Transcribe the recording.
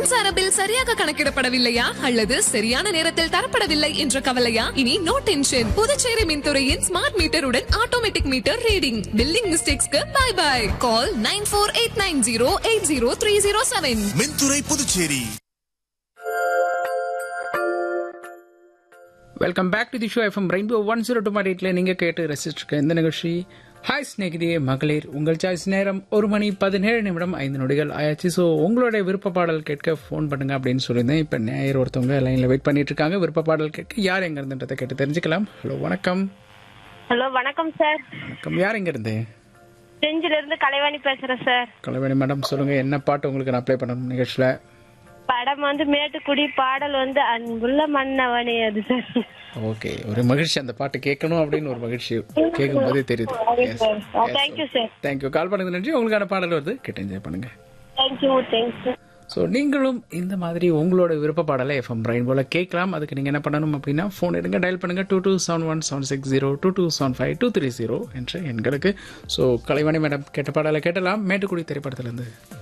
மின்சார பில் சரியாக கணக்கிடப்படவில்லையா அல்லது சரியான நேரத்தில் தரப்படவில்லை என்ற கவலையா இனி நோ டென்ஷன் புதுச்சேரி மின்துறையின் ஸ்மார்ட் மீட்டருடன் ஆட்டோமேட்டிக் மீட்டர் ரீடிங் பில்லிங் மிஸ்டேக்ஸ்க்கு bye bye call nine four eight nine zero eight zero three zero seven மின்துறை Puducherry welcome back to the show FM rainbow one zero two எயிட்ல நீங்க கேட்டு ரசிச்சிருக்க இந்த நிகழ்ச்சி ஹாய் ஸ்நேகிதியே மகளிர் உங்கள் சாய்ஸ் நேரம் ஒரு மணி பதினேழு நிமிடம் ஐந்து நொடிகள் ஆயாச்சு ஸோ உங்களுடைய விருப்ப பாடல் கேட்க ஃபோன் பண்ணுங்க அப்படின்னு சொல்லியிருந்தேன் இப்போ நேயர் ஒருத்தவங்க லைனில் வெயிட் பண்ணிட்டு இருக்காங்க விருப்ப பாடல் கேட்க யார் எங்க இருந்துன்றதை கேட்டு தெரிஞ்சுக்கலாம் ஹலோ வணக்கம் ஹலோ வணக்கம் சார் வணக்கம் யார் எங்க இருந்து செஞ்சில இருந்து கலைவாணி பேசுறேன் சார் கலைவாணி மேடம் சொல்லுங்க என்ன பாட்டு உங்களுக்கு நான் அப்ளை பண்ணணும் நிகழ்ச்சியில் படம் வந்து மேட்டுக்குடி பாடல் வந்து அன்புள்ள மன்னவனே அது சார் ஓகே ஒரு மகிழ்ச்சி அந்த பாட்டு கேட்கணும் அப்படின்னு ஒரு மகிழ்ச்சி கேட்கும் போதே தெரியுது தேங்க்யூ சார் தேங்க்யூ கால் பண்ணது நன்றி உங்களுக்கான பாடல் வருது கேட்டு என்ஜாய் பண்ணுங்க தேங்க்யூ தேங்க்ஸ் ஸோ நீங்களும் இந்த மாதிரி உங்களோட விருப்ப பாடலை எஃப்எம் பிரைன் போல கேட்கலாம் அதுக்கு நீங்கள் என்ன பண்ணணும் அப்படின்னா ஃபோன் எடுங்க டயல் பண்ணுங்க two two seven one seven six zero two two seven five two three zero என்ற எண்களுக்கு ஸோ கலைவாணி மேடம் கேட்ட பாடலை கேட்டலாம் மேட்டுக்குடி திரைப்படத்திலிருந்து